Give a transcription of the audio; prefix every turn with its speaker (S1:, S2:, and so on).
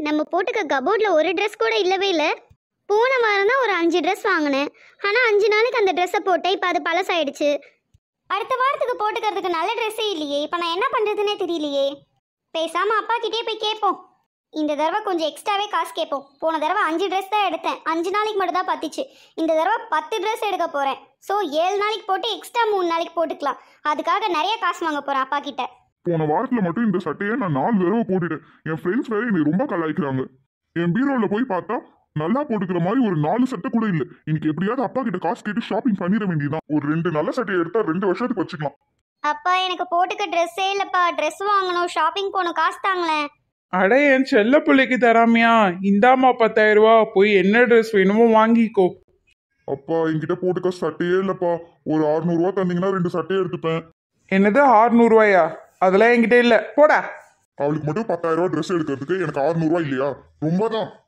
S1: நம்ம போட்டுக்க கபோர்டில் ஒரு ட்ரெஸ் கூட இல்லவே இல்லை போன வாரம் தான் ஒரு அஞ்சு ட்ரெஸ் வாங்கினேன் ஆனால் அஞ்சு நாளைக்கு அந்த ட்ரெஸ்ஸை போட்டேன் இப்போ அது பழசாயிடுச்சு அடுத்த வாரத்துக்கு போட்டுக்கிறதுக்கு நல்ல ட்ரெஸ்ஸே இல்லையே இப்போ நான் என்ன பண்ணுறதுனே தெரியலையே பேசாமல் அப்பா கிட்டே போய் கேட்போம் இந்த தடவை கொஞ்சம் எக்ஸ்ட்ராவே காசு கேட்போம் போன தடவை அஞ்சு ட்ரெஸ் தான் எடுத்தேன் அஞ்சு நாளைக்கு மட்டும் தான் பத்துச்சு இந்த தடவை பத்து ட்ரெஸ் எடுக்க போகிறேன் ஸோ ஏழு நாளைக்கு போட்டு எக்ஸ்ட்ரா மூணு நாளைக்கு போட்டுக்கலாம் அதுக்காக நிறைய காசு வாங்க போகிறேன் அப்பா கிட்ட
S2: போன வாரத்துல மட்டும் இந்த சட்டையை நான் நாலு தடவை போட்டுட்டேன் என் ஃப்ரெண்ட்ஸ் வேற என்னை ரொம்ப கலாய்க்கிறாங்க என் பீரோல போய் பார்த்தா நல்லா போட்டுக்கிற மாதிரி ஒரு நாலு சட்டை கூட இல்ல இன்னைக்கு எப்படியாவது அப்பா கிட்ட காசு கேட்டு ஷாப்பிங் பண்ணிட வேண்டியதுதான் ஒரு ரெண்டு நல்ல சட்டையை எடுத்தா ரெண்டு வருஷத்துக்கு வச்சுக்கலாம்
S1: அப்பா எனக்கு போட்டுக்க ட்ரெஸ்ஸே இல்லைப்பா ட்ரெஸ் வாங்கணும் ஷாப்பிங் போகணும் காசு தாங்களேன்
S3: அட என் செல்ல பிள்ளைக்கு தராமையா இந்தாம்மா பத்தாயிரம் ரூபா போய் என்ன ட்ரெஸ் வேணுமோ வாங்கிக்கோ
S2: அப்பா என்கிட்ட போட்டுக்க சட்டையே இல்லப்பா ஒரு 600 ரூபா தந்தீங்கன்னா ரெண்டு சட்டையை எடுத்துப்பேன்
S3: என்னது 600 ரூபாயா அதெல்லாம் என்கிட்ட இல்லை போடா
S2: அவளுக்கு மட்டும் பத்தாயிரம் ரூபாய் ட்ரெஸ் எடுக்கிறதுக்கு எனக்கு 600 ரூபாய் இல்லையா ரொம்ப தான்